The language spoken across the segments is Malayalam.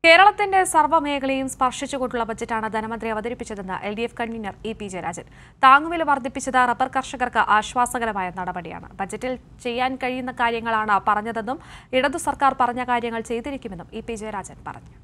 കേരളത്തിന്റെ സർവ്വമേഖലയും സ്പർശിച്ചുകൊണ്ടുള്ള ബജറ്റാണ് ധനമന്ത്രി അവതരിപ്പിച്ചതെന്ന് L D F convener E P Jayarajan താങ്ങുവില വർദ്ധിപ്പിച്ചത് റബ്ബർ കർഷകർക്ക് ആശ്വാസകരമായ നടപടിയാണ് ബജറ്റിൽ ചെയ്യാൻ കഴിയുന്ന കാര്യങ്ങളാണ് പറഞ്ഞതെന്നും ഇടതു സർക്കാർ പറഞ്ഞ കാര്യങ്ങൾ ചെയ്തിരിക്കുമെന്നും ഇ പി ജയരാജൻ പറഞ്ഞു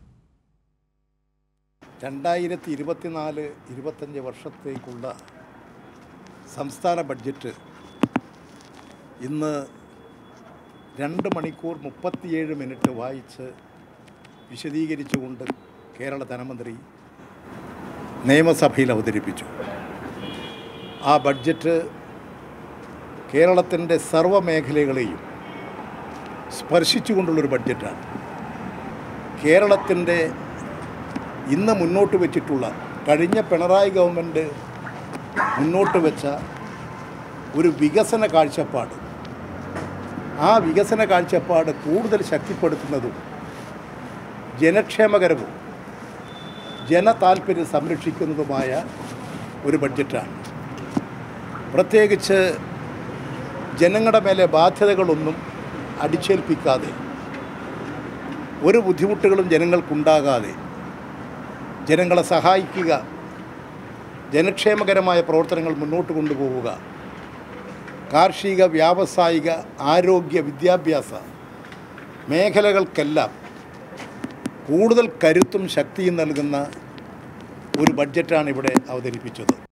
രണ്ടായിരത്തി ഇരുപത്തിനാല് ഇരുപത്തഞ്ച് വർഷത്തേക്കുള്ള സംസ്ഥാന ബഡ്ജറ്റ് ഇന്ന് രണ്ട് മണിക്കൂർ മുപ്പത്തിയേഴ് മിനിറ്റ് വായിച്ച് വിശദീകരിച്ചുകൊണ്ട് കേരള ധനമന്ത്രി നിയമസഭയിൽ അവതരിപ്പിച്ചു ആ ബഡ്ജറ്റ് കേരളത്തിൻ്റെ സർവ്വമേഖലകളെയും സ്പർശിച്ചുകൊണ്ടുള്ളൊരു ബഡ്ജറ്റാണ് കേരളത്തിൻ്റെ ഇന്ന് മുന്നോട്ട് വെച്ചിട്ടുള്ള കഴിഞ്ഞ പിണറായി ഗവൺമെൻറ് മുന്നോട്ട് വെച്ച ഒരു വികസന കാഴ്ചപ്പാട് ആ വികസന കാഴ്ചപ്പാട് കൂടുതൽ ശക്തിപ്പെടുത്തുന്നതും ജനക്ഷേമകരവും ജനതാൽപര്യം സംരക്ഷിക്കുന്നതുമായ ഒരു ബഡ്ജറ്റാണ് പ്രത്യേകിച്ച് ജനങ്ങളുടെ മേലെ ബാധ്യതകളൊന്നും അടിച്ചേൽപ്പിക്കാതെ ഒരു ബുദ്ധിമുട്ടുകളും ജനങ്ങൾക്കുണ്ടാകാതെ ജനങ്ങളെ സഹായിക്കുക ജനക്ഷേമകരമായ പ്രവർത്തനങ്ങൾ മുന്നോട്ട് കൊണ്ടുപോവുക കാർഷിക വ്യാവസായിക ആരോഗ്യ വിദ്യാഭ്യാസ മേഖലകൾക്കെല്ലാം കൂടുതൽ കരുത്തും ശക്തിയും നൽകുന്ന ഒരു ബഡ്ജറ്റാണ് ഇവിടെ അവതരിപ്പിച്ചത്